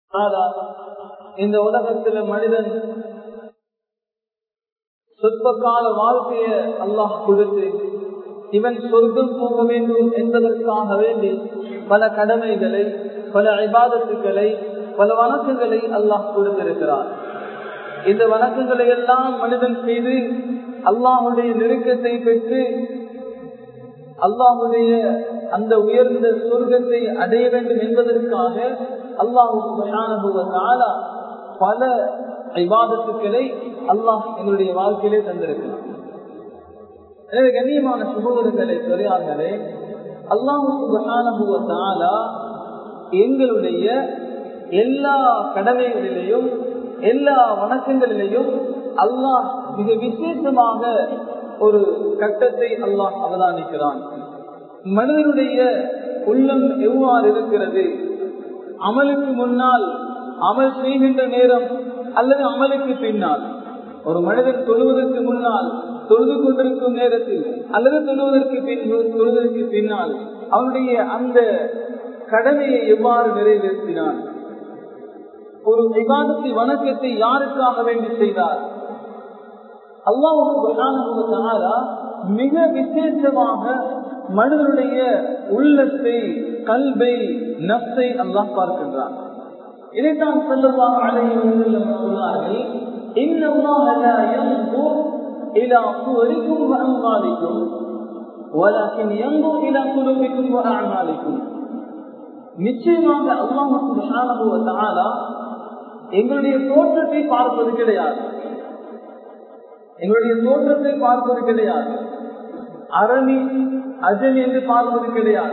இந்த உலகத்துல மனிதன் சொற்ப கால வாழ்க்கைய அல்லாஹ் கொடுத்து இவன் சொர்க்கம் போக வேண்டும் என்பதற்காக வேண்டி பல கடமைகளை பல ஐபாதத்துக்களை பல வணக்கங்களை அல்லாஹ் கொடுத்திருக்கிறார் இந்த வணக்கங்களை எல்லாம் மனிதன் செய்து அல்லாஹுடைய நெருக்கத்தை பெற்று அல்லாஹுடைய அந்த உயர்ந்த சொர்க்கத்தை அடைய வேண்டும் என்பதற்காக அல்லாஹு பல ஐபாதத்துக்களை அல்லாஹ் எங்களுடைய வாழ்க்கையிலே தந்திருக்கிறார் எனவே கண்ணியமான சுகோதரர்களே பெரியார்களே அல்லாஹு எங்களுடைய எல்லா கடமைகளிலேயும் எல்லா வணக்கங்களிலேயும் அல்லாஹ் மிக விசேஷமாக ஒரு கட்டத்தை அல்லாஹ் அவதானிக்கிறான் மனிதனுடைய உள்ளம் எவ்வாறு இருக்கிறது அமலுக்கு முன்னால் அமல் செய்கின்ற நேரம் அல்லது அமலுக்கு பின்னால் ஒரு மனிதன் தொழுவதற்கு முன்னால் தொழுது கொண்டிருக்கும் நேரத்தில் அல்லது தொழுவதற்கு பின் தொழுவதற்கு பின்னால் அவனுடைய அந்த கடமையை எவ்வாறு நிறைவேற்றினான் ஒரு விவாதத்தை வணக்கத்தை யாருக்காக வேண்டி செய்தார் அல்லாஹ் மிக விசேஷமாக மனிதனுடைய உள்ளத்தை கல்வை நப்சை அல்லாஹ் பார்க்கின்றான் இதைத்தான் சொல்லலாம் சொன்னார்கள் إلى صوركم وأموالكم ولكن ينظر إلى قلوبكم وأعمالكم நிச்சயமாக அல்லாஹ் சுப்ஹானஹு வ தஆலா எங்களுடைய தோற்றத்தை பார்ப்பது கிடையாது எங்களுடைய தோற்றத்தை பார்ப்பது கிடையாது அரணி அஜல் என்று பார்ப்பது கிடையாது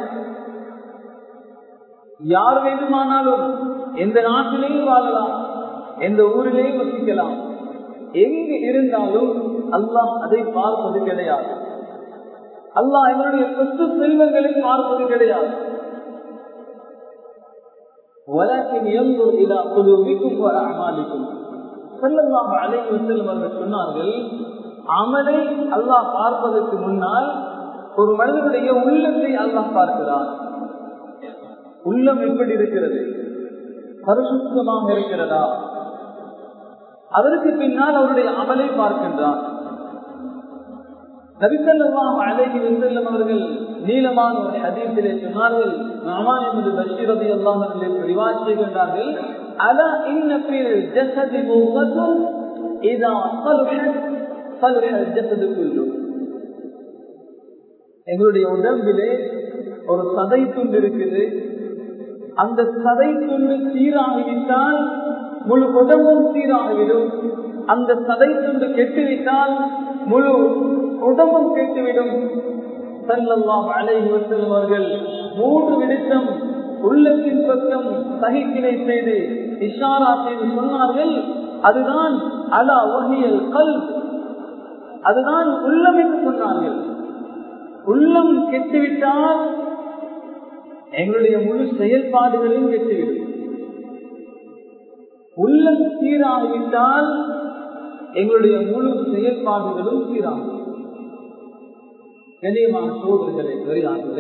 யார் வேண்டுமானாலும் எந்த நாட்டிலேயும் வாழலாம் எந்த ஊரிலேயும் வசிக்கலாம் எங்கு இருந்தாலும் அல்லாஹ் அதை பார்ப்பது கிடையாது அல்லாஹ் எங்களுடைய சொத்து செல்வங்களை பார்ப்பது கிடையாது சொன்னார்கள் அமலை அல்லாஹ் பார்ப்பதற்கு முன்னால் ஒரு மனிதனுடைய உள்ளத்தை அல்லாஹ் பார்க்கிறான் உள்ளம் எப்படி இருக்கிறது பரிசுத்தமாக இருக்கிறதா அதற்கு பின்னால் அவருடைய அமலை பார்க்கின்றான் நபிசல்லாம் அழகி வெசல்லம் அவர்கள் நீளமான ஒரு ஹதீசிலே சொன்னார்கள் நாமான் என்பது பஷீரதி அல்லாம் ரிவாஜ் செய்கின்றார்கள் அலா இன்னபில் ஜசதி முகத்தும் இதா சலுஹத் சலுஹல் ஜசது குல்லு எங்களுடைய உடம்பிலே ஒரு சதை துண்டு இருக்குது அந்த சதை துண்டு சீராகிவிட்டால் முழு உடம்பும் சீராகிவிடும் அந்த சதை துண்டு கெட்டுவிட்டால் முழு உடம்பும் கெட்டுவிடும் செல்லல்லாம் அலைஹி வசல்லம் அவர்கள் மூன்று விடுத்தம் உள்ளத்தின் பக்கம் சகிக்கினை செய்து இஷாரா செய்து சொன்னார்கள் அதுதான் அலா வகையல் கல் அதுதான் உள்ளம் என்று சொன்னார்கள் உள்ளம் கெட்டுவிட்டால் எங்களுடைய முழு செயல்பாடுகளையும் கெட்டுவிடும் உள்ளம் சீராகிவிட்டால் எங்களுடைய முழு செயல்பாடுகளும் சீராகும் கண்ணியமான சோதர்களே பெரியார்களே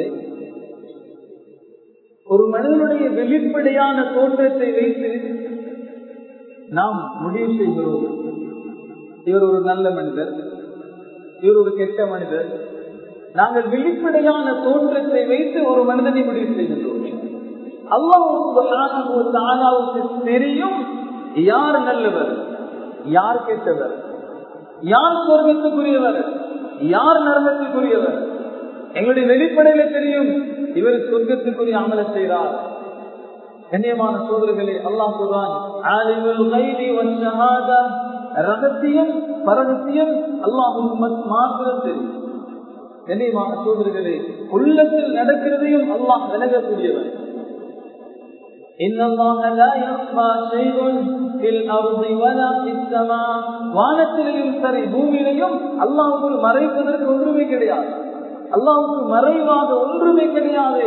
ஒரு மனிதனுடைய வெளிப்படையான தோற்றத்தை வைத்து நாம் முடிவு செய்கிறோம் இவர் ஒரு நல்ல மனிதர் இவர் ஒரு கெட்ட மனிதர் நாங்கள் வெளிப்படையான தோற்றத்தை வைத்து ஒரு மனிதனை முடிவு செய்கின்றோம் அல்லாவுக்கு தெரியும் யார் நல்லவர் யார் கெட்டவர் யார் சொர்க்கத்துக்குரியவர் யார் நரகத்துக்குரியவர் எங்களுடைய வெளிப்படையில தெரியும் இவர் சொர்க்கத்துக்குரிய அமல செய்கிறார் கண்ணியமான சோதர்களே அல்லாஹ் சொல்றான் ரகசியம் பரகசியம் அல்லாஹுக்கு மாத்திரம் தெரியும் கண்ணியமான சோதர்களே உள்ளத்தில் நடக்கிறதையும் அல்லாஹ் விலகக்கூடியவர் வானத்திலையும் சரி பூமியிலையும் அல்லாவுக்கு மறைப்பதற்கு ஒன்றுமே கிடையாது அல்லாவுக்கு மறைவாக ஒன்றுமே கிடையாது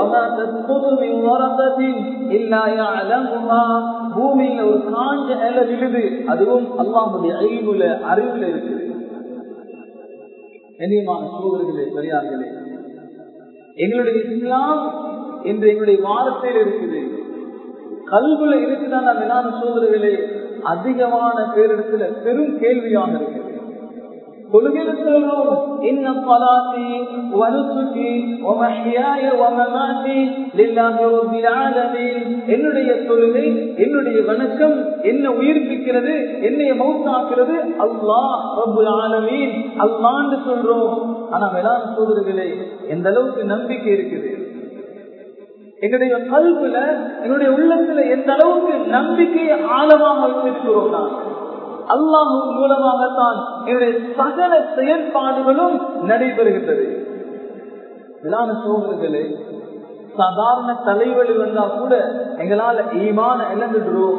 பூமியில ஒரு காஞ்ச இல விழுது அதுவும் அல்லாஹுடைய அறிவுல அறிவுல இருக்குது கண்ணியமான சோதர்களே பெரியார்களே எங்களுடைய இஸ்லாம் என்று எங்களுடைய வாரத்தில் இருக்குது கல்வில இருக்குதான் மேலான சோதனைகளே அதிகமான பேரிடத்துல பெரும் கேள்வியாக இருக்கு கொள்கையில சொல்றோம் இன்ன பலாத்தி வனுசுகி ஒமஹியாய ஒமமாத்தி லில்லாஹி ரப்பில் ஆலமீன் என்னுடைய தொழுகை என்னுடைய வணக்கம் என்ன உயிர்ப்பிக்கிறது என்னைய மௌத்தாக்குறது அல்லாஹ் ரப்புல் ஆலமீன் அல்லாஹ்னு சொல்றோம் ஆனா வேளாண் சோதர்களே எந்த அளவுக்கு நம்பிக்கை இருக்குது எங்களுடைய கல்வில எங்களுடைய உள்ளத்துல எந்த அளவுக்கு நம்பிக்கையை ஆழமாக வைத்திருக்கிறோம் நான் அல்லாஹு மூலமாகத்தான் என்னுடைய சகல செயற்பாடுகளும் நடைபெறுகின்றது விழான சோதர்களே சாதாரண தலைவலி வந்தா கூட எங்களால ஈமான இழந்துடுறோம்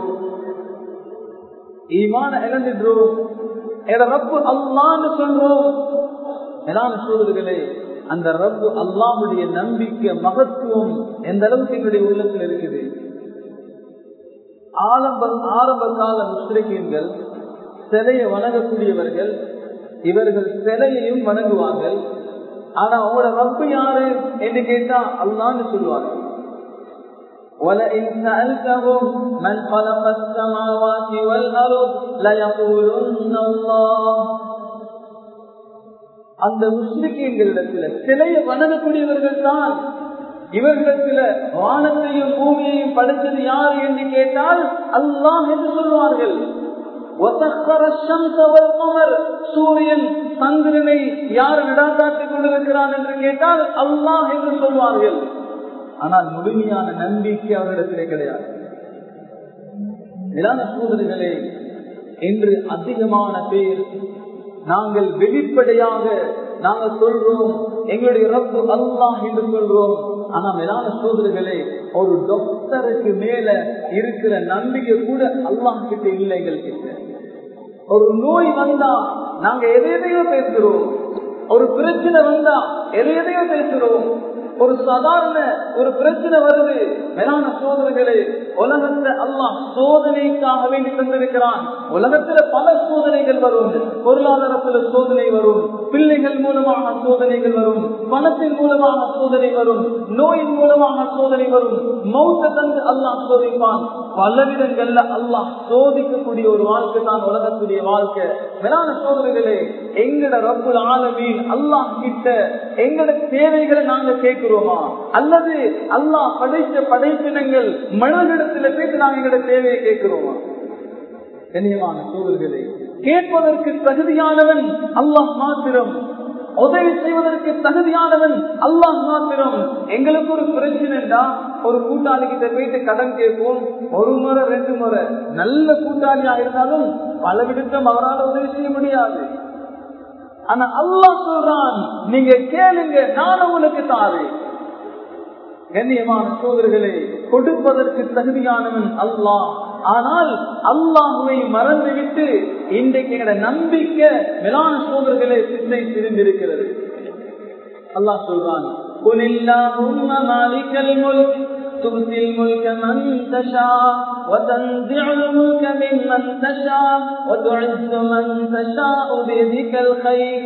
ஈமான இழந்துடுறோம் எங்க ரப்பு அல்லான்னு சொல்றோம் விழான சோதர்களே அந்த ரப்பு அல்லாஹுடைய நம்பிக்கை மகத்துவம் எந்த அளவுக்கு எங்களுடைய உள்ளத்தில் இருக்குது ஆரம்ப ஆரம்ப கால முஸ்லிம்கள் சிலையை வணங்கக்கூடியவர்கள் இவர்கள் சிலையையும் வணங்குவார்கள் ஆனா அவங்களோட ரப்பு யாரு என்று கேட்டா அல்லான்னு சொல்லுவாங்க ولئن سألتهم من خلق السماوات والأرض ليقولن الله அந்த முஸ்லிம்களிடத்துல சிலையை வணங்கக்கூடியவர்கள் தான் இவர்களிடத்துல வானத்தையும் பூமியையும் படைத்தது யார் என்று கேட்டால் அல்லாஹ் என்று சொல்வார்கள் சூரியன் சந்திரனை யார் நடாத்தாட்டிக் கொண்டிருக்கிறான் என்று கேட்டால் அல்லாஹ் என்று சொல்வார்கள் ஆனால் முழுமையான நம்பிக்கை அவரிடத்திலே கிடையாது நிலான சூதர்களே என்று அதிகமான பேர் நாங்கள் வெளிப்படையாக நாங்கள் சொல்றோம் எங்களுடைய ரப்பு அல்லாஹ் என்று சொல்றோம் ஆனா மேலான சோதர்களே ஒரு டாக்டருக்கு மேல இருக்கிற நம்பிக்கை கூட அல்லாஹ் கிட்ட இல்லை எங்கள் கிட்ட ஒரு நோய் வந்தா நாங்க எதையதையோ பேசுறோம் ஒரு பிரச்சனை வந்தா எதையதையோ பேசுறோம் ஒரு சாதாரண ஒரு பிரச்சனை வருது மேலான சோதனைகளே உலகத்துல அல்லாஹ் சோதனைக்காக வேண்டி தந்திருக்கிறான் உலகத்துல பல சோதனைகள் வரும் பொருளாதாரத்துல சோதனை வரும் பிள்ளைகள் மூலமாக சோதனைகள் வரும் பணத்தின் மூலமாக சோதனை வரும் நோயின் மூலமாக சோதனை வரும் மௌத்த தந்து அல்லாஹ் சோதிப்பான் பலவிடங்கள்ல அல்லாஹ் சோதிக்கக்கூடிய ஒரு வாழ்க்கை தான் உலகத்துடைய வாழ்க்கை மேலான சோதனைகளே எங்கட ரப்புல் ஆலமீன் அல்லாஹ் கிட்ட எங்கட தேவைகளை நாங்க கேட்கிறோமா அல்லது அல்லாஹ் படைத்த படைப்பினங்கள் மனிதனிடத்துல போயிட்டு நாங்க எங்கட தேவையை கேட்கிறோமா கண்ணியமான சோதர்களே கேட்பதற்கு தகுதியானவன் அல்லாஹ் மாத்திரம் உதவி செய்வதற்கு தகுதியானவன் அல்லாஹ் மாத்திரம் எங்களுக்கு ஒரு பிரச்சனைடா ஒரு கூட்டாளி கிட்ட போயிட்டு கடன் கேட்போம் ஒரு முறை ரெண்டு முறை நல்ல கூட்டாளியா இருந்தாலும் பல விடுத்தம் அவரால் உதவி செய்ய முடியாது ஆனா அல்லாஹ் சொல்றான் நீங்க கேளுங்க நான் உங்களுக்கு தாரேன் கண்ணியமான சோதர்களே கொடுப்பதற்கு தகுதியானவன் அல்லாஹ் ஆனால் அல்லாஹுவை மறந்துவிட்டு இன்றைக்கு எங்களோட நம்பிக்கை மேலான சோதர்களே சிந்தை திருந்திருக்கிறது அல்லாஹ் சொல்றான் قل اللهم مالك الملك تؤتي الملك من تشاء وتنزع الملك ممن تشاء وتعز من تشاء بيدك الخير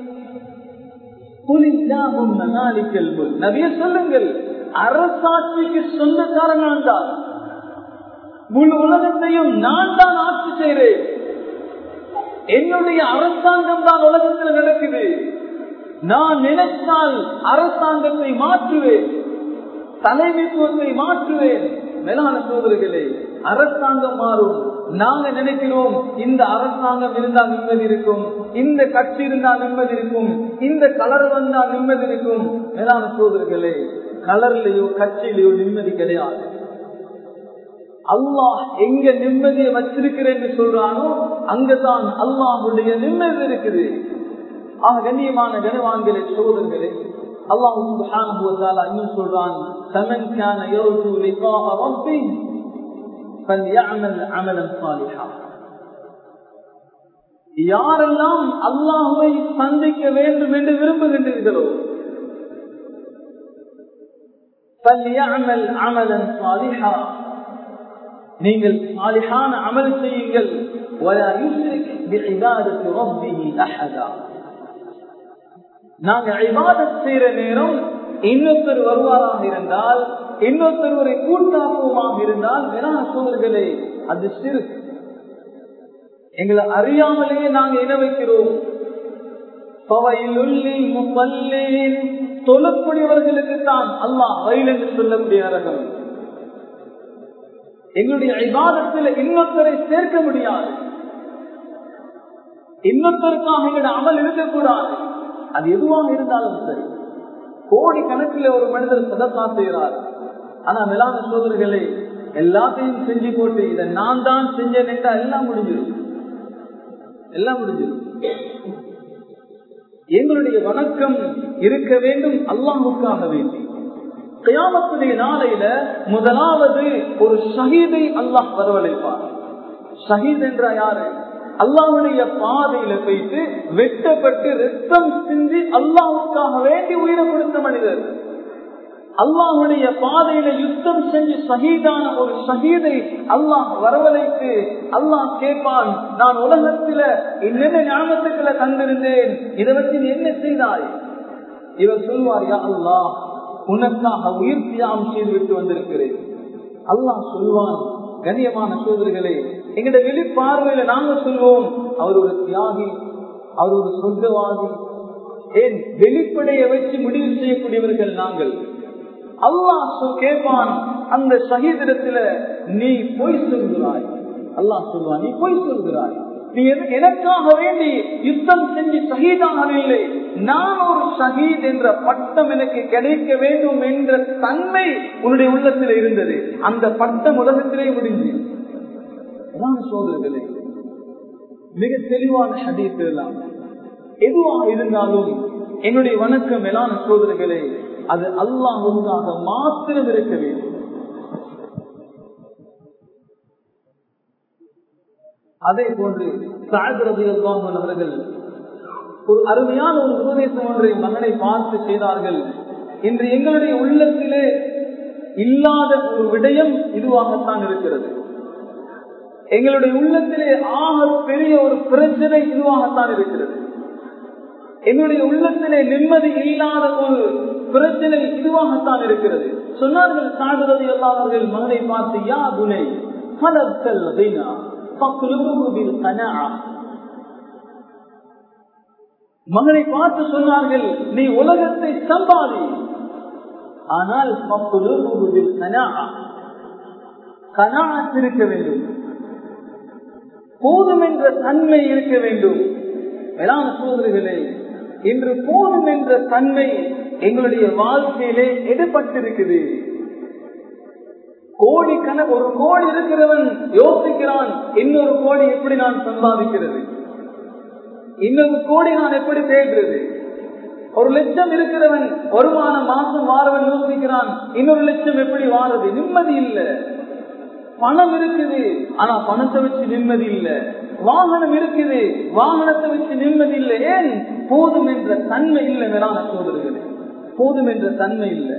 قل اللهم مالك الملك நபியே சொல்லுங்கள் அரசாட்சிக்கு சொந்தக்காரன் நான் தான் முழு உலகத்தையும் நான் தான் ஆட்சி செய்கிறேன் என்னுடைய அரசாங்கம் தான் உலகத்தில் நடக்குது நான் நினைத்தால் அரசாங்கத்தை மாற்றுவேன் தலைமைத்துவத்தை மாற்றுவேன் மேலான சோதர்களே அரசாங்கம் மாறும் நாங்க நினைக்கிறோம் இந்த அரசாங்கம் இருந்தால் நிம்மதி இருக்கும் இந்த கட்சி இருந்தால் நிம்மதி இருக்கும் இந்த கலர் வந்தால் நிம்மதி இருக்கும் மேலான சோதர்களே கலர்லயோ கட்சியிலையோ நிம்மதி கிடையாது அல்லாஹ் எங்க நிம்மதியை வச்சிருக்கிறேன்னு சொல்றானோ அங்கதான் அல்லாஹுடைய நிம்மதி இருக்குது ஆக கண்ணியமான கனவான்களே சோதர்களே அல்லாஹ் சுப்ஹானஹு வ தஆலா இன்னும் சொல்றான் ஃபமன் கான யர்ஜு லிகாஅ ரப்பி ஃபல்யஅமல் அமலன் சாலிஹா யாரெல்லாம் அல்லாஹ்வை சந்திக்க வேண்டும் என்று விரும்புகின்றீர்களோ ஃபல்யஅமல் அமலன் சாலிஹா நீங்கள் சாலிஹான அமல் செய்யுங்கள் ولا يشرك بعبادة ربه أحدا நாங்க இபாதத் செய்யற நேரம் இன்னொருத்தர் வருவாராக இருந்தால் இன்னொருத்தருவரை கூட்டாக்குவமாக இருந்தால் வேளாண் சோதர்களே அது சிறு எங்களை அறியாமலேயே நாங்க இன வைக்கிறோம் தொழக்கூடியவர்களுக்கு தான் அல்லாஹ் வயல் என்று சொல்லக்கூடிய நரகம் எங்களுடைய விவாதத்தில் இன்னொருத்தரை சேர்க்க முடியாது இன்னொருத்தருக்காக எங்களுடைய அமல் இருக்கக்கூடாது அது எதுவாக இருந்தாலும் சரி கோடி கணக்கில் ஒரு மனிதர் சதத்தா செய்கிறார் ஆனா மேலான சோதர்களே எல்லாத்தையும் செஞ்சு போட்டு இதை நான் தான் செஞ்சேன் என்றால் எல்லாம் முடிஞ்சிடும் எல்லாம் முடிஞ்சிடும் எங்களுடைய வணக்கம் இருக்க வேண்டும் அல்லாஹுக்காக வேண்டி கயாமத்துடைய நாளையில முதலாவது ஒரு ஷஹீதை அல்லாஹ் வரவழைப்பார் ஷஹீத் என்ற யாரு அல்லாஹுடைய பாதையில போயிட்டு வெட்டப்பட்டு ரத்தம் சிந்தி அல்லாஹுக்காக வேண்டி உயிரை கொடுத்த மனிதர் அல்லாஹுடைய பாதையில யுத்தம் செஞ்சு ஷஹீதான ஒரு ஷஹீதை அல்லாஹ் வரவழைத்து அல்லாஹ் கேட்பான் நான் உலகத்துல என்னென்ன ஞாபகத்துக்களை கண்டிருந்தேன் இதை வச்சு நீ என்ன செய்தாய் இவர் சொல்வார் யா அல்லாஹ் உனக்காக உயிர் தியாகம் செய்து விட்டு வந்திருக்கிறேன் அல்லாஹ் சொல்வான் கண்ணியமான சோதர்களே எங்கட வெளிப்பார்வையில நாங்க சொல்வோம் அவர் ஒரு தியாகி அவர் ஒரு சொர்க்கவாதி ஏன் வெளிப்படையை வச்சு முடிவு செய்யக்கூடியவர்கள் நாங்கள் அல்லாஹ் கேட்பான் அந்த ஷஹீதிடத்துல நீ பொய் சொல்கிறாய் அல்லாஹ் சொல்வான் நீ பொய் சொல்கிறாய் நீ எனக்காக வேண்டி யுத்தம் செஞ்சு ஷஹீதாகவில்லை நான் ஒரு ஷஹீத் என்ற பட்டம் எனக்கு கிடைக்க வேண்டும் என்ற தன்மை உன்னுடைய உள்ளத்தில் இருந்தது அந்த பட்டம் உலகத்திலே முடிஞ்சு சோதர்களே மிக தெளிவான ஹதீஸ் எல்லாம் எதுவாக இருந்தாலும் என்னுடைய வணக்கம் மேலான சோதர்களே அது அல்லாஹுக்காக மாத்திரம் இருக்க வேண்டும் அதே போன்று சாயதிரதி அல்லாஹன் அவர்கள் ஒரு அருமையான ஒரு உபதேசம் ஒன்றை மகனை பார்த்து செய்தார்கள் இன்று எங்களுடைய உள்ளத்திலே இல்லாத ஒரு விடயம் இதுவாகத்தான் இருக்கிறது எங்களுடைய உள்ளத்திலே ஆக பெரிய ஒரு பிரச்சனை இதுவாகத்தான் இருக்கிறது எங்களுடைய உள்ளத்திலே நிம்மதி இல்லாத ஒரு பிரச்சனை இதுவாகத்தான் இருக்கிறது சொன்னார்கள் சாடுறது எல்லாவர்கள் மகனை பார்த்து யா குனை பலத்தல் மகனை பார்த்து சொன்னார்கள் நீ உலகத்தை சம்பாதி ஆனால் இருக்க வேண்டும் போதும் என்ற தன்மை இருக்க வேண்டும் மேலான சோதரிகளே இன்று போதும் என்ற தன்மை எங்களுடைய வாழ்க்கையிலே எடுபட்டிருக்குது கோடி கணக்கு ஒரு கோடி இருக்கிறவன் யோசிக்கிறான் இன்னொரு கோடி எப்படி நான் சம்பாதிக்கிறது இன்னொரு கோடி நான் எப்படி தேடுறது ஒரு லட்சம் இருக்கிறவன் வருமான மாசம் வாரவன் யோசிக்கிறான் இன்னொரு லட்சம் எப்படி வாரது நிம்மதி இல்லை பணம் இருக்குது ஆனா பணத்தை வச்சு நிம்மதி இல்லை வாகனம் இருக்குது வாகனத்தை வச்சு நிம்மதி இல்லை ஏன் போதும் என்ற தன்மை இல்லை மேலான சோதர்களே போதும் என்ற தன்மை இல்லை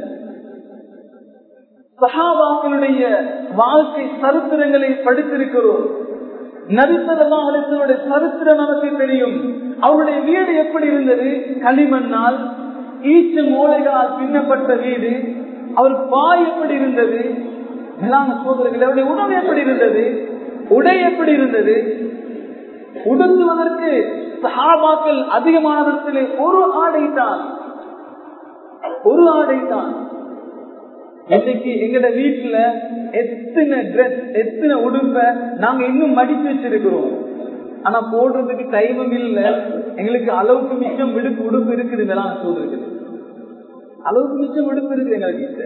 சஹாபாக்களுடைய வாழ்க்கை சரித்திரங்களை படித்திருக்கிறோம் நபிசல்லாஹுடைய சரித்திரம் நமக்கு தெரியும் அவருடைய வீடு எப்படி இருந்தது களிமண்ணால் ஈச்ச மூளைகளால் பின்னப்பட்ட வீடு அவர் பாய் எப்படி இருந்தது மேலான சோதரர்கள் அவருடைய உணவு எப்படி இருந்தது உடை எப்படி இருந்தது உடுத்துவதற்கு சஹாபாக்கள் அதிகமானவர்களே ஒரு ஆடை தான் ஒரு ஆடை தான் இன்னைக்கு எங்கட வீட்டுல எத்தனை ட்ரெஸ் எத்தனை உடுப்ப நாங்க இன்னும் மடிச்சு வச்சிருக்கிறோம் ஆனா போடுறதுக்கு டைமும் இல்ல எங்களுக்கு அளவுக்கு மிச்சம் விடுப்பு உடுப்பு இருக்குது மேலாம் சொல்றது அளவுக்கு மிச்சம் விடுப்பு இருக்குது எங்களுக்கு கிட்ட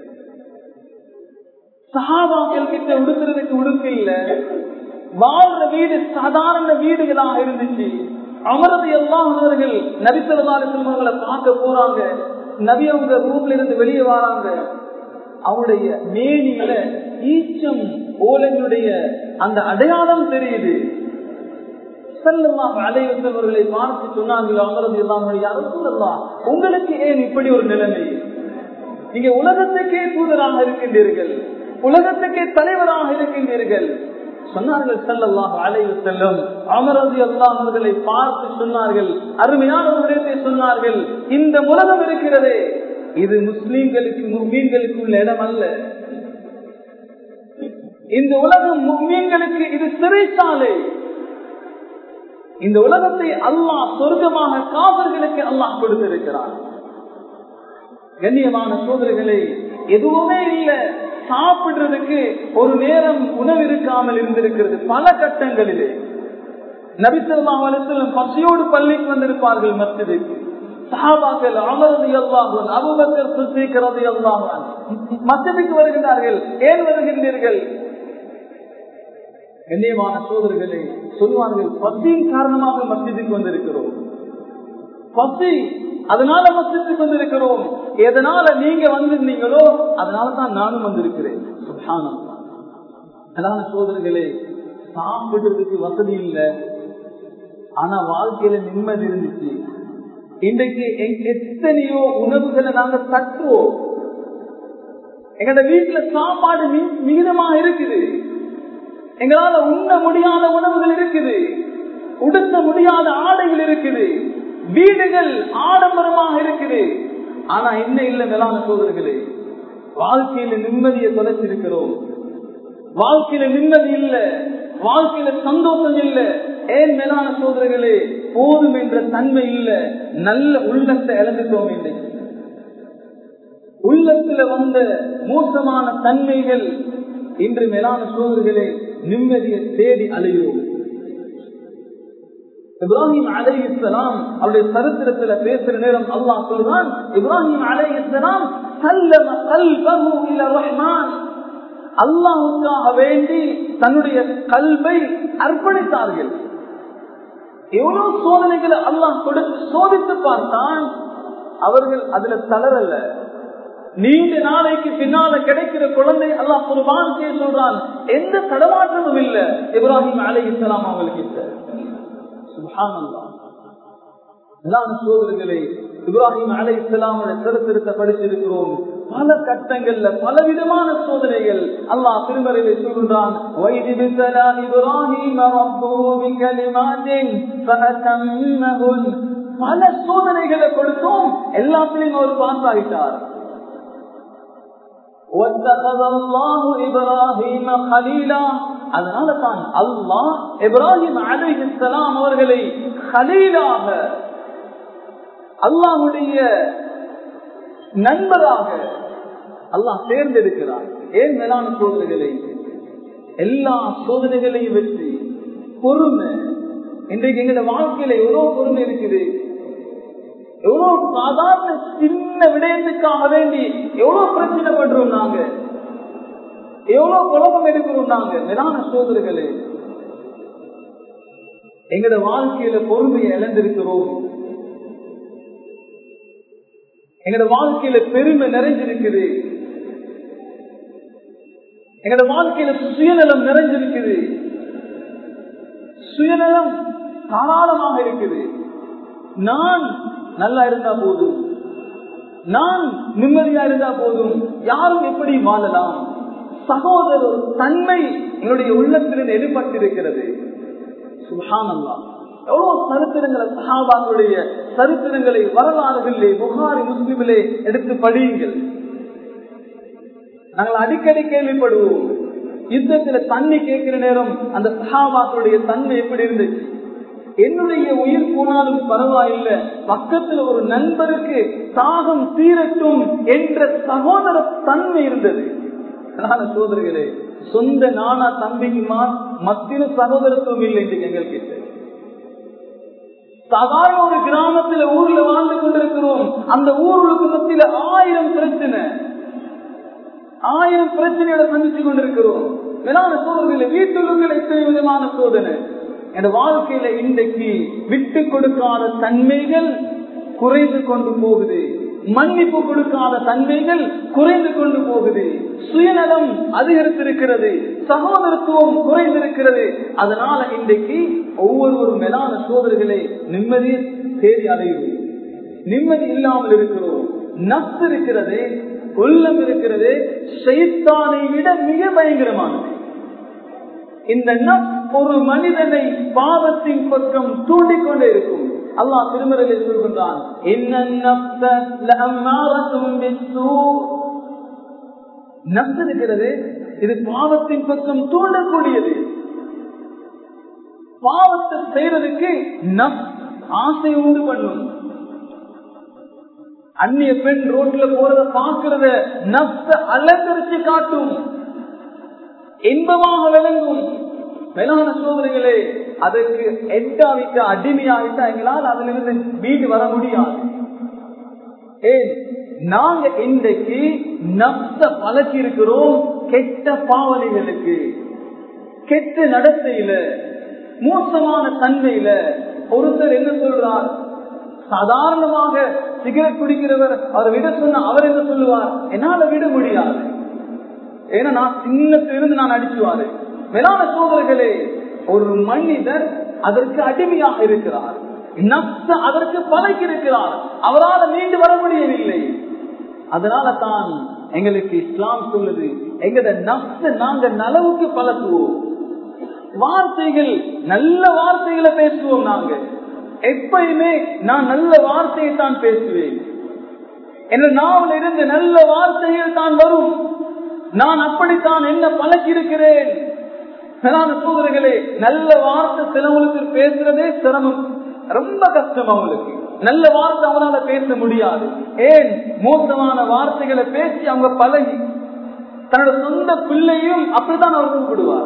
சகாபாக்கள் கிட்ட உடுக்கிறதுக்கு உடுப்பு இல்ல வாழ்ற வீடு சாதாரண வீடுகளாக இருந்துச்சு அமரது எல்லா உணவர்கள் நபித்தவதால செல்வங்களை பார்க்க போறாங்க நபி அவங்க ரூம்ல இருந்து வெளியே வராங்க அவருடைய மேனியில ஈச்சம் ஓலைகளுடைய அந்த அடையாளம் தெரியுது அலைவர்களை பார்த்து சொன்னாங்களோ அமரது எல்லாம் யாரும் சொல்லலாம் உங்களுக்கு ஏன் இப்படி ஒரு நிலைமை நீங்க உலகத்துக்கே தூதராக இருக்கின்றீர்கள் உலகத்துக்கே தலைவராக இருக்கின்றீர்கள் சொன்னார்கள் செல்லல்லாம் அலைவு செல்லும் அமரது எல்லாம் அவர்களை பார்த்து சொன்னார்கள் அருமையான ஒரு விடயத்தை சொன்னார்கள் இந்த உலகம் இருக்கிறதே இது முஸ்லீம்களுக்கு முஸ்லீம்களுக்கு உள்ள இடம் அல்ல இந்த உலகம் முஸ்லீம்களுக்கு இது சிறைச்சாலை இந்த உலகத்தை அல்லாஹ் சொர்க்கமாக காவல்களுக்கு அல்லாஹ் கொடுத்திருக்கிறார் கண்ணியமான சோதனைகளை எதுவுமே இல்லை சாப்பிடுறதுக்கு ஒரு நேரம் உணவு இருக்காமல் இருந்திருக்கிறது பல கட்டங்களிலே நபிசல்லா அலிசல்லம் பசியோடு பள்ளிக்கு வந்திருப்பார்கள் மஸ்ஜிதுக்கு சஹாபாக்கள் அமரது அல்லாஹன் அபுபக்கர் சுத்திக்கிறது அல்லாஹன் மஸ்ஜிதுக்கு வருகிறார்கள் ஏன் வருகின்றீர்கள் கண்ணியமான சோதர்களே சொல்வார்கள் பசியின் காரணமாக மஸ்ஜிதுக்கு வந்திருக்கிறோம் பசி அதனால மஸ்ஜிதுக்கு வந்திருக்கிறோம் எதனால நீங்க வந்திருந்தீங்களோ அதனால தான் நானும் வந்திருக்கிறேன் சுபானம் அதான சோதர்களே சாப்பிடுறதுக்கு வசதி இல்லை ஆனா வாழ்க்கையில நிம்மதி இருந்துச்சு இன்றைக்கு எத்தனையோ உணவுகளை நாங்க தட்டுவோம் எங்கட வீட்டுல சாப்பாடு மிகிதமாக இருக்குது எங்களால உண்ண முடியாத உணவுகள் இருக்குது உடுத்த முடியாத ஆடைகள் இருக்குது வீடுகள் ஆடம்பரமாக இருக்குது ஆனா என்ன இல்ல மேலான சோதர்களே வாழ்க்கையில நிம்மதியை தொலைச்சிருக்கிறோம் வாழ்க்கையில நிம்மதி இல்ல வாழ்க்கையில சந்தோஷம் இல்ல ஏன் மேலான சோதனைகளே போதும் என்ற தன்மை இல்ல நல்ல உள்ளத்தை இழந்துட்டோம் இன்றைக்கு உள்ளத்துல வந்த மோசமான தன்மைகள் இன்று மேலான சோதனைகளே நிம்மதியை தேடி அலைகிறோம் இப்ராஹிம் அலை இஸ்லாம் அவருடைய சரித்திரத்துல பேசுற நேரம் அல்லாஹ் சொல்றான் இப்ராஹிம் அலை இஸ்லாம் ரஹ்மான் அல்லாஹுக்காக வேண்டி தன்னுடைய கல்வை அர்ப்பணித்தார்கள் எவ்வளவு சோதனைகளை அல்லாஹ் கொடுத்து சோதித்து பார்த்தான் அவர்கள் அதுல தளரல்ல நீண்ட நாளைக்கு பின்னால கிடைக்கிற குழந்தை அல்லாஹ் ஒரு வாழ்க்கையை சொல்றான் எந்த தடமாற்றமும் இல்ல இப்ராஹிம் அலை இஸ்லாம் அவங்களுக்கு சோதனைகளை இப்ராஹிம் அலை இஸ்லாமுடைய சரித்திரத்தை படிச்சிருக்கிறோம் பல கட்டங்கள்ல பலவிதமான சோதனைகள் அல்லாஹ் திருமறையில சொல்கின்றான் பல சோதனைகளை கொடுத்தோம் எல்லாத்திலையும் அவர் பாஸ் ஆகிட்டார் அதனால தான் அல்லாஹ் இப்ராஹிம் அலிஹலாம் அவர்களை ஹலீலாக அல்லாஹுடைய நண்பராக அல்லாஹ் தேர்ந்தெடுக்கிறார் ஏன் மேலான சோதனைகளை எல்லா சோதனைகளையும் வச்சு பொறுமை இன்றைக்கு எங்களோட வாழ்க்கையில எவ்வளவு பொறுமை இருக்குது எவ்வளவு சாதாரண சின்ன விடயத்துக்காக வேண்டி எவ்வளவு பிரச்சனை பண்றோம் நாங்க எவ்வளவு குழப்பம் எடுக்கிறோம் நாங்க மேலான சோதனைகளே எங்களோட வாழ்க்கையில பொறுமையை இழந்திருக்கிறோம் எங்களோட வாழ்க்கையில பெருமை நிறைஞ்சிருக்குது எங்களோட வாழ்க்கையில சுயநலம் நிறைஞ்சிருக்குது சுயநலம் தாராளமாக இருக்குது நான் நல்லா இருந்தா போதும் நான் நிம்மதியா இருந்தா போதும் யாரும் எப்படி வாழலாம் சகோதர தன்மை என்னுடைய உள்ளத்திலிருந்து எடுபட்டிருக்கிறது சுகானல்லா எவ்வளவு சரித்திரங்களை சஹாபாக்களுடைய சரித்திரங்களை வரலாறுகளிலே புகாரி முஸ்லிமிலே எடுத்து படியுங்கள் நாங்கள் அடிக்கடி கேள்விப்படுவோம் யுத்தத்துல தண்ணி கேட்கிற நேரம் அந்த சஹாபாக்களுடைய தன்மை எப்படி இருந்துச்சு என்னுடைய உயிர் போனாலும் பரவாயில்லை பக்கத்துல ஒரு நண்பருக்கு தாகம் தீரட்டும் என்ற சகோதர தன்மை இருந்தது சோதரிகளே சொந்த நானா தம்பிக்குமா மத்திய சகோதரத்துவம் இல்லை எங்கள் கிட்ட சாதாரண ஒரு கிராமத்துல ஊர்ல வாழ்ந்து கொண்டிருக்கிறோம் அந்த ஊர்களுக்கு மத்தியில ஆயிரம் பிரச்சனை ஆயிரம் பிரச்சனையோட சந்திச்சு கொண்டிருக்கிறோம் மேலான சோதனைகளை வீட்டுள்ள எத்தனை விதமான சோதனை என் வாழ்க்கையில இன்றைக்கு விட்டு கொடுக்காத தன்மைகள் குறைந்து கொண்டு போகுது மன்னிப்பு கொடுக்காத தன்மைகள் குறைந்து கொண்டு போகுது சுயநலம் அதிகரித்திருக்கிறது சகோதரத்துவம் குறைந்திருக்கிறது அதனால இன்றைக்கு ஒவ்வொரு மேலான சோதனைகளை நிம்மதியை தேடி அடைகிறோம் நிம்மதி இல்லாமல் இருக்கிறோம் நப்சு இருக்கிறது உள்ளம் இருக்கிறது செய்தானை விட மிக பயங்கரமானது இந்த நப் ஒரு மனிதனை பாவத்தின் பக்கம் தூண்டிக்கொண்டே இருக்கும் அல்லாஹ் திருமறையில் சொல்கின்றான் இருக்கிறது இது பாவத்தின் பக்கம் தூண்டக்கூடியது பாவத்தை செய்யறதுக்கு நப் ஆசை உண்டு பண்ணும் அந்நிய பெண் ரோட்ல போறத பாக்குறத நப்ச அலங்கரிச்சு காட்டும் இன்பமாக விளங்கும் மேலான சோதனைகளே அதற்கு எட்டாவிட்ட அடிமையாவிட்டா எங்களால் அதிலிருந்து வீடு வர முடியாது ஏன் நாங்க இன்றைக்கு நப்ச பழக்கி இருக்கிறோம் கெட்ட பாவனைகளுக்கு கெட்ட நடத்தையில மோசமான தன்மையில ஒருத்தர் என்ன சொல்றார் சாதாரணமாக சிகரெட் குடிக்கிறவர் அவர் விட சொன்ன அவர் என்ன சொல்லுவார் என்னால விட முடியாது ஏன்னா நான் சின்னத்திலிருந்து நான் அடிச்சுவாரு மேலான சோதர்களே ஒரு மனிதர் அதற்கு அடிமையாக இருக்கிறார் நப்ச அதற்கு பழக்கி இருக்கிறார் அவரால் மீண்டு வர முடியவில்லை அதனால தான் எங்களுக்கு இஸ்லாம் சொல்லுது எங்கட நப்ச நாங்க நலவுக்கு பழக்குவோம் வார்த்தைகள் நல்ல வார்த்தைகளை பேசுவோம் நாங்க எப்பயுமே நான் நல்ல வார்த்தையை தான் பேசுவேன் என்ற நாவல் இருந்து நல்ல வார்த்தைகள் தான் வரும் நான் அப்படித்தான் என்ன பழக்கி இருக்கிறேன் சோதரர்களே நல்ல வார்த்தை சிலவங்களுக்கு பேசுறதே சிரமம் ரொம்ப கஷ்டம் அவங்களுக்கு நல்ல வார்த்தை அவனால பேச முடியாது ஏன் மோசமான வார்த்தைகளை பேசி அவங்க பழகி தன்னோட சொந்த பிள்ளையும் அப்படித்தான் அவர் கூப்பிடுவார்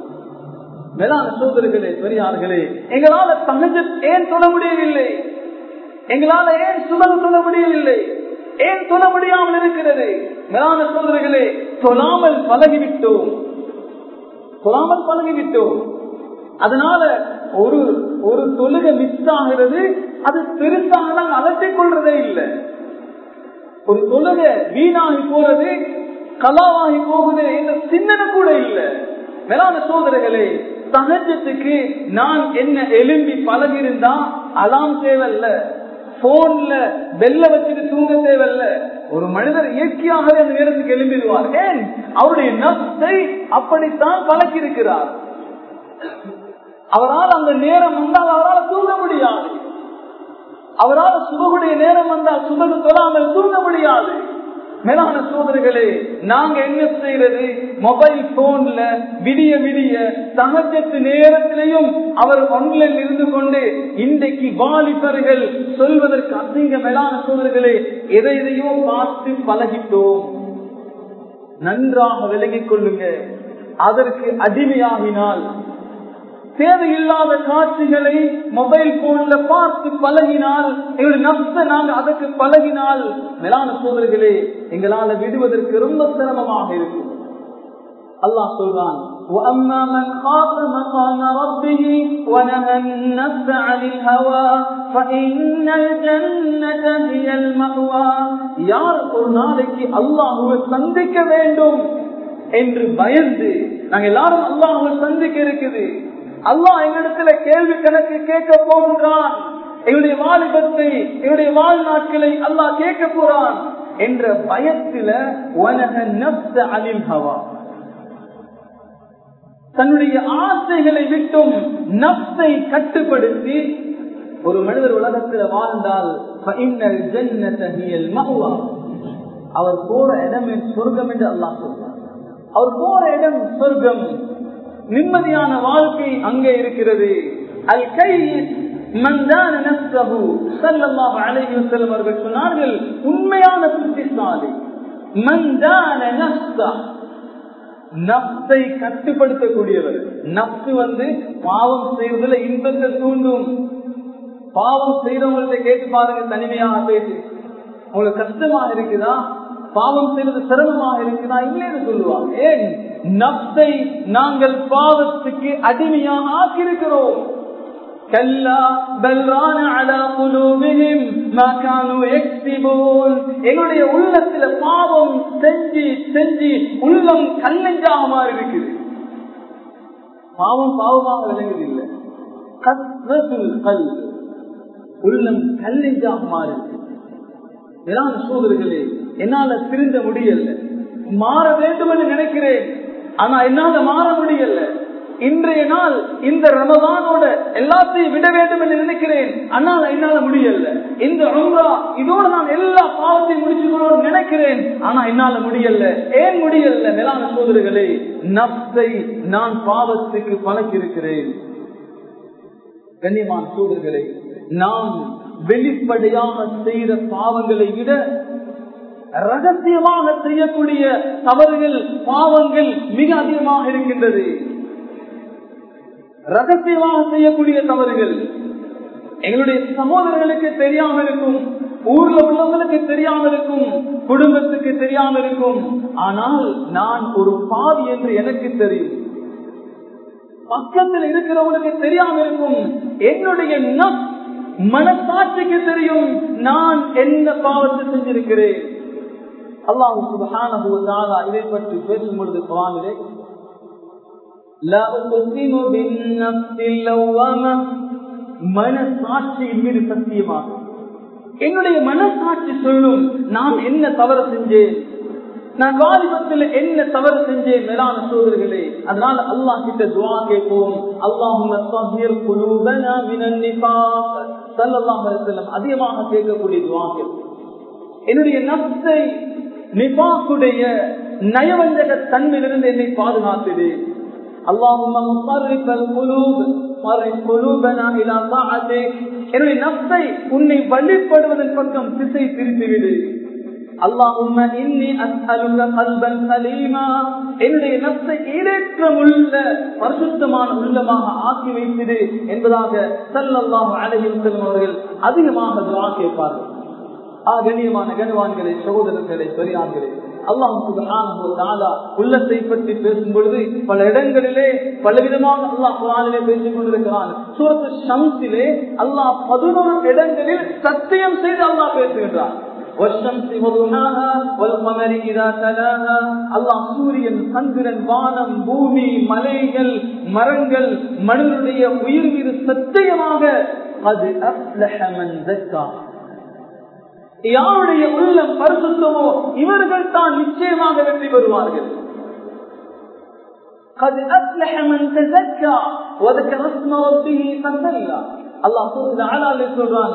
மேலான சோதர்களே பெரியார்களே எங்களால தகஜ ஏன் சொல்ல முடியவில்லை எங்களால ஏன் சுபம் சொல்ல முடியவில்லை ஏன் சொல்ல முடியாமல் இருக்கிறது மேலான சோதர்களே சொல்லாமல் பழகிவிட்டோம் சொல்லாமல் பழகிவிட்டோம் அதனால ஒரு ஒரு தொழுகை மிஸ் ஆகிறது அது பெருசாக நாங்கள் அலட்டிக் கொள்றதே இல்லை ஒரு தொழுகை வீணாகி போறது கலாவாகி போகுது என்ற சிந்தனை கூட இல்லை மேலான சோதனைகளே சகஜத்துக்கு நான் என்ன எலும்பி பழகிருந்தா அலாம் தேவையில்ல போன்ல வெள்ள வச்சுட்டு தூங்க தேவையில்ல ஒரு மனிதர் இயற்கையாகவே அந்த நேரத்துக்கு எழும்பிடுவார் ஏன் அவருடைய நப்சை அப்படித்தான் பழக்கி இருக்கிறார் அவரால் அந்த நேரம் வந்தால் அவரால் தூங்க முடியாது அவரால் சுபகுடைய நேரம் வந்தால் சுபகு தொழாமல் தூங்க முடியாது மேலான சோதனைகளே நாங்க என்ன செய்யறது மொபைல் போன்ல விடிய விடிய சகஜத்து நேரத்திலையும் அவர் ஒன்றில் இருந்து கொண்டு இன்றைக்கு வாலிபர்கள் சொல்வதற்கு அசிங்க மேலான சோதனைகளே எதை எதையோ பார்த்து பழகிட்டோம் நன்றாக விலகிக் கொள்ளுங்க அதற்கு அடிமையாகினால் தேவையில்லாத காட்சிகளை மொபைல் போன்ல பார்த்து பழகினால் எங்களுடைய நப்ச நாங்கள் அதற்கு பழகினால் மேலான சோதர்களே எங்களால விடுவதற்கு ரொம்ப சிரமமாக இருக்கும் அல்லாஹ் சொல்றான் وَأَمَّا مَنْ خَافَ مَقَامَ رَبِّهِ وَنَهَى النَّفْسَ عَنِ الْهَوَى فَإِنَّ الْجَنَّةَ هِيَ الْمَأْوَى யார் ஒரு நாளைக்கு அல்லாஹ்வை சந்திக்க வேண்டும் என்று பயந்து நாங்க எல்லாரும் அல்லாஹ்வை சந்திக்க இருக்குது அல்லாஹ் எங்களிடத்துல கேள்வி கணக்கு கேட்க போகின்றான் எங்களுடைய வாலிபத்தை எங்களுடைய வாழ்நாட்களை அல்லாஹ் கேட்க போறான் என்ற பயத்தில உலக நப்ச அலில் ஹவா தன்னுடைய ஆசைகளை விட்டும் நப்சை கட்டுப்படுத்தி ஒரு மனிதர் உலகத்தில் வாழ்ந்தால் அவர் போற இடம் சொர்க்கம் என்று அல்லாஹ் சொல்றார் அவர் போற இடம் சொர்க்கம் நிம்மதியான வாழ்க்கை அங்கே இருக்கிறது அல் கை சொன்னார்கள் உண்மையான புத்திசாலி நப்சை கட்டுப்படுத்தக்கூடியவர் நப்சு வந்து பாவம் செய்வதில் இன்பத்தை தூண்டும் பாவம் செய்தவங்கள்ட்ட கேட்டு பாருங்க தனிமையாக பேசி உங்களுக்கு கஷ்டமா இருக்குதா பாவம் செய்வது சிரமமாக இருக்குதா இல்லைன்னு சொல்லுவாங்க ஏன் நப்சை நாங்கள் பாவத்துக்கு அடிமையாக ஆக்கியிருக்கிறோம் எங்களுடைய உள்ளத்துல பாவம் செஞ்சு செஞ்சு உள்ளம் கல்லஞ்சாக மாறி இருக்குது பாவம் பாவமாக விளங்குது இல்லை கல் உள்ளம் கல்லஞ்சாக மாறி இருக்கு சோதர்களே என்னால திருந்த முடியல மாற வேண்டும் என்று நினைக்கிறேன் ஆனா என்னால மாற முடியல இன்றைய நாள் இந்த ரமதானோட எல்லாத்தையும் விட வேண்டும் என்று நினைக்கிறேன் ஆனால் என்னால முடியல இந்த உம்ரா இதோட நான் எல்லா பாவத்தையும் முடிச்சுக்கணும்னு நினைக்கிறேன் ஆனா என்னால முடியல ஏன் முடியல மேலான சோதரிகளே நப்சை நான் பாவத்துக்கு பழக்கிருக்கிறேன் கண்ணியமான சோதர்களே நாம் வெளிப்படையாக செய்த பாவங்களை விட ரகசியமாக செய்யக்கூடிய தவறுகள் பாவங்கள் மிக அதிகமாக இருக்கின்றது ரகசியமாக செய்யக்கூடிய தவறுகள் எங்களுடைய சகோதரர்களுக்கு தெரியாம இருக்கும் ஊர்ல உள்ளவங்களுக்கு தெரியாம இருக்கும் குடும்பத்துக்கு தெரியாம இருக்கும் ஆனால் நான் ஒரு பாவி என்று எனக்கு தெரியும் பக்கத்தில் இருக்கிறவங்களுக்கு தெரியாம இருக்கும் என்னுடைய நப் மனசாட்சிக்கு தெரியும் நான் என்ன பாவத்தை செஞ்சிருக்கிறேன் அல்லாஹு சுபஹானஹு வ தஆலா இதை பற்றி பேசும் பொழுது குர்ஆனிலே லா உக்ஸிமு பின்னஃஸில் லவ்வாமா மனசாட்சியின் மீது சத்தியமாக என்னுடைய மனசாட்சி சொல்லும் நான் என்ன தவறு செஞ்சேன் நான் வாலிபத்தில் என்ன தவறு செஞ்சேன் மேலான சோதர்களே அதனால அல்லாஹ் கிட்ட துவா கேட்போம் அல்லாஹும் அதிகமாக கேட்கக்கூடிய துவா கேட்போம் என்னுடைய நப்சை நிபாக்குடைய நயவஞ்சக தன்மையிலிருந்து என்னை பாதுகாத்தது என்னுடைய நப்சை உன்னை வழிபடுவதன் பக்கம் திசை திருத்திவிடு اللهم إني أسألك قلبا سليما என்னுடைய நப்சை ஈரேற்றமுள்ள பரிசுத்தமான உள்ளமாக ஆக்கி வைத்தது என்பதாக சல்லல்லாஹு அலைஹி வஸல்லம் அவர்கள் அதிகமாக துஆ கேட்பார்கள் ஆ கண்ணியமான கனவான்களே சகோதரர்களே பெரியார்களே அல்லாஹ் சுப்ஹானஹு வ தஆலா உள்ளத்தை பற்றி பேசும் பொழுது பல இடங்களிலே பலவிதமாக அல்லாஹ் குர்ஆனிலே பேசிக் கொண்டிருக்கிறான் சூரத்து ஷம்ஸிலே அல்லாஹ் 11 இடங்களில் சத்தியம் செய்து அல்லாஹ் பேசுகின்றான் சூரியன் சந்திரன் வானம் பூமி மலைகள் மரங்கள் மனிதனுடைய உயிர் மீது சத்தியமாக அது யாருடைய உள்ளம் பரிசுத்தமோ இவர்கள் தான் நிச்சயமாக வெற்றி பெறுவார்கள் قد أفلح من تزكى وذكر اسم ربه فصلى அல்லாஹ் சொல்றான்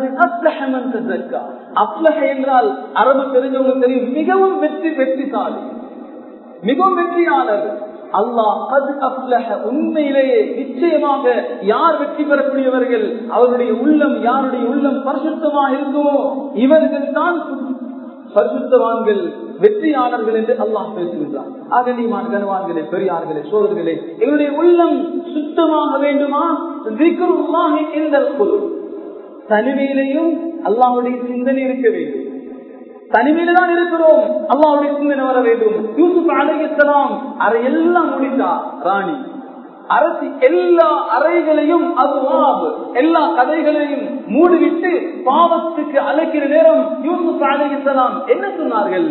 என்றால் அரபு தெரிஞ்சவங்க தெரியும் மிகவும் வெற்றி வெற்றிசாலி மிகவும் வெற்றியாளர் அல்லாஹ் உண்மையிலேயே நிச்சயமாக யார் வெற்றி பெறக்கூடியவர்கள் அவருடைய உள்ளம் யாருடைய உள்ளம் பரிசுத்தமாக இருக்குமோ இவர்கள் தான் பரிசுத்தவான்கள் வெற்றியாளர்கள் என்று அல்லாஹ் பேசுகின்றார் அகனிமான் கனவான்களே பெரியார்களே சோதர்களே எங்களுடைய உள்ளம் சுத்தமாக வேண்டுமா இந்த குழு தனிமையிலையும் அல்லாவுடைய சிந்தனை இருக்க வேண்டும் தனிமையில தான் இருக்கிறோம் அல்லாவுடைய சிந்தனை வர வேண்டும் யூசுப் அலையலாம் அறையெல்லாம் முடித்தா ராணி அரசு எல்லா அறைகளையும் அதுவாப் எல்லா கதைகளையும் மூடிவிட்டு பாவத்துக்கு அழைக்கிற நேரம் யூசுப் அலையலாம் என்ன சொன்னார்கள்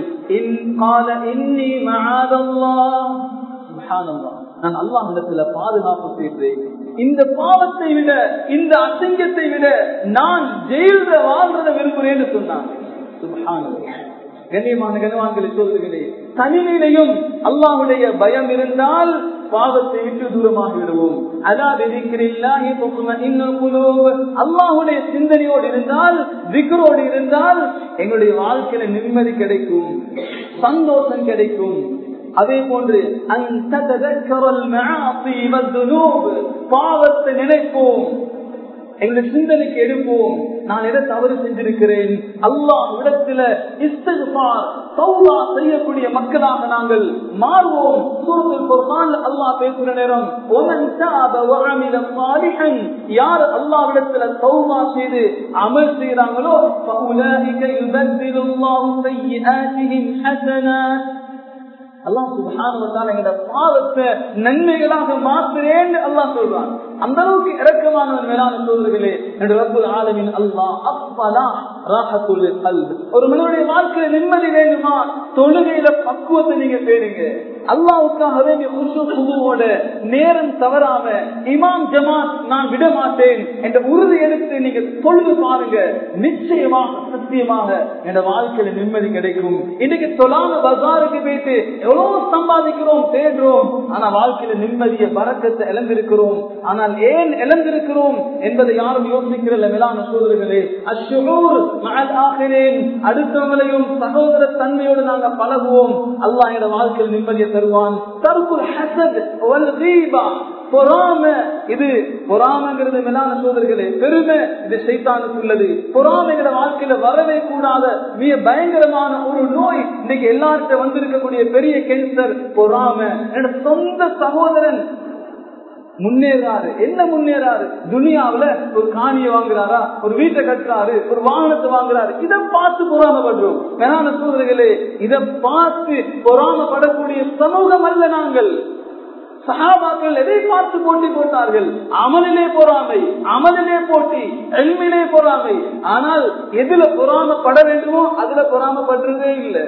நான் அல்லாஹ் இடத்துல பாதுகாப்பு செய்கிறேன் இந்த பாவத்தை விட இந்த அசிங்கத்தை விட நான் ஜெயில வாழ்றத விரும்புகிறேன்னு சொன்னாங்க கண்ணியமான கனவான்களை சொல்லுகிறேன் தனிமையிலையும் அல்லாஹுடைய பயம் இருந்தால் பாவத்தை விட்டு தூரமாக விடுவோம் அல்லாஹுடைய சிந்தனையோடு இருந்தால் விக்ரோடு இருந்தால் எங்களுடைய வாழ்க்கையில நிம்மதி கிடைக்கும் சந்தோஷம் கிடைக்கும் அதே போன்று பாவத்தை நினைப்போம் எங்களுடைய சிந்தனைக்கு எடுப்போம் நான் எதை தவறு செஞ்சிருக்கிறேன் அல்லாஹ் இடத்துல சௌலா செய்யக்கூடிய மக்களாக நாங்கள் மாறுவோம் சூரத்தில் குர்ஆன் அல்லாஹ் பேசுகிற நேரம் ஒமன் தாப வஅமில சாலிஹன் யார் அல்லாஹ்விடத்துல தௌபா செய்து அமல் செய்றாங்களோ ஃபஉலாயிக யுபத்திலுல்லாஹு ஸய்யிஆத்திஹிம் ஹஸனாத் அல்லாஹ் சுபஹானவத்தால எங்க பாவத்தை நன்மைகளாக மாற்றுறேன்னு அல்லாஹ் சொல்றான் அந்த அளவுக்கு இறக்கமானவன் மேலான சோதர்களே என்று ரப்புல் ஆலமின் அல்லாஹ் அப்பலா ராஹத்துல் கல்வி ஒரு மனிதனுடைய வாழ்க்கையில நிம்மதி வேண்டுமா தொழுகையில பக்குவத்தை நீங்க தேடுங்க அல்லாவுக்காகவே குழுவோட நேரம் தவறாம இமாம் ஜமாத் நான் விட மாட்டேன் என்ற உறுதி எடுத்து நீங்க தொழுது பாருங்க நிச்சயமாக சத்தியமாக என் வாழ்க்கையில நிம்மதி கிடைக்கும் இன்னைக்கு தொழாம பஜாருக்கு போயிட்டு எவ்வளவு சம்பாதிக்கிறோம் தேடுறோம் ஆனா வாழ்க்கையில நிம்மதிய பறக்கத்தை இழந்திருக்கிறோம் ஆனால் ஏன் இழந்திருக்கிறோம் என்பதை யாரும் யோசிக்கிறல்ல மேலான சோதர்களே அஷ்ஷூர் மஅல் ஆகிரேன் அடுத்தவங்களையும் சகோதர தன்மையோடு நாங்க பழகுவோம் அல்லாஹ் எங்க வாழ்க்கையில் நிம்மதியை தருவான் தர்புல் ஹசத் வல் கீபா பொறாம இது பொறாமங்கிறது மேலான சோதர்களே பெருமை இது சைத்தானுக்கு உள்ளது பொறாமைங்கிற வாழ்க்கையில வரவே கூடாத மிக பயங்கரமான ஒரு நோய் இன்னைக்கு எல்லார்கிட்ட வந்திருக்கக்கூடிய பெரிய கேன்சர் பொறாம என்னோட சொந்த சகோதரன் முன்னேறாரு என்ன முன்னேறாரு துனியாவுல ஒரு காணிய வாங்குறாரா ஒரு வீட்டை கட்டுறாரு ஒரு வாகனத்தை வாங்குறாரு இதை பார்த்து பொறாமப்படுறோம் மேலான சோதனைகளே இதை பார்த்து பொறாமப்படக்கூடிய சமூகம் அல்ல நாங்கள் சகாபாக்கள் எதை பார்த்து போட்டி போட்டார்கள் அமலிலே பொறாமை அமலிலே போட்டி எல்மிலே பொறாமை ஆனால் எதுல பொறாமப்பட வேண்டுமோ அதுல பொறாமப்படுறதே இல்லை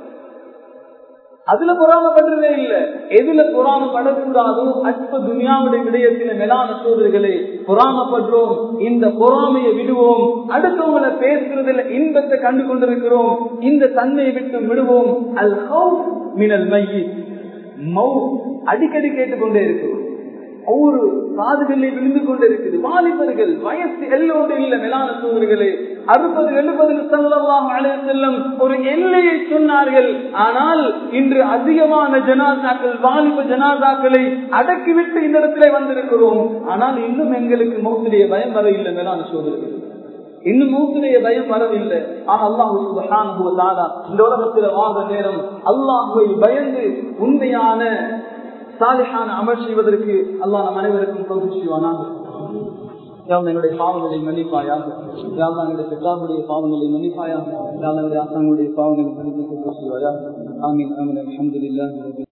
அதுல பொறாமப்படுறதே இல்ல எதுல பொறாமப்படக்கூடாதோ அற்ப துனியாவுடைய விடயத்தில மேலான சோதரிகளே பொறாமப்படுறோம் இந்த பொறாமையை விடுவோம் அடுத்தவங்களை பேசுறதுல இன்பத்தை கண்டு கொண்டிருக்கிறோம் இந்த தன்மையை விட்டு விடுவோம் அல் ஹவுஸ் மினல் மையி மௌ அடிக்கடி கேட்டுக்கொண்டே இருக்கிறோம் ஒவ்வொரு காதுகளிலே விழுந்து கொண்டு இருக்குது வாலிபர்கள் வயசு எல்லோடு இல்ல மேலான சூழல்களே அறுபது எழுபது செல்லும் ஒரு எல்லையை சொன்னார்கள் ஆனால் இன்று அதிகமான ஜனாதாக்கள் வாலிப ஜனாதாக்களை அடக்கிவிட்டு இந்த இடத்துல வந்திருக்கிறோம் ஆனால் இன்னும் எங்களுக்கு மௌத்துடைய பயம் வர இல்லை மேலான சோதர்கள் இன்னும் மூத்துடைய பயம் வரவில்லை ஆனா அல்லாஹு இந்த உலகத்துல வாங்க நேரம் அல்லாஹுவை பயந்து உண்மையான சாலிஹான அமல் செய்வதற்கு அல்லாஹ் நம் அனைவருக்கும் பகுதி செய்வானாக என்னுடைய பாவங்களை மன்னிப்பாயாக யாரும் என்னுடைய பெற்றாருடைய பாவங்களை மன்னிப்பாயாக யாரும் என்னுடைய ஆசாங்களுடைய பாவங்களை மன்னிப்பு செய்வாயா ஆமீன் ஆமீன் அலமதுல்லா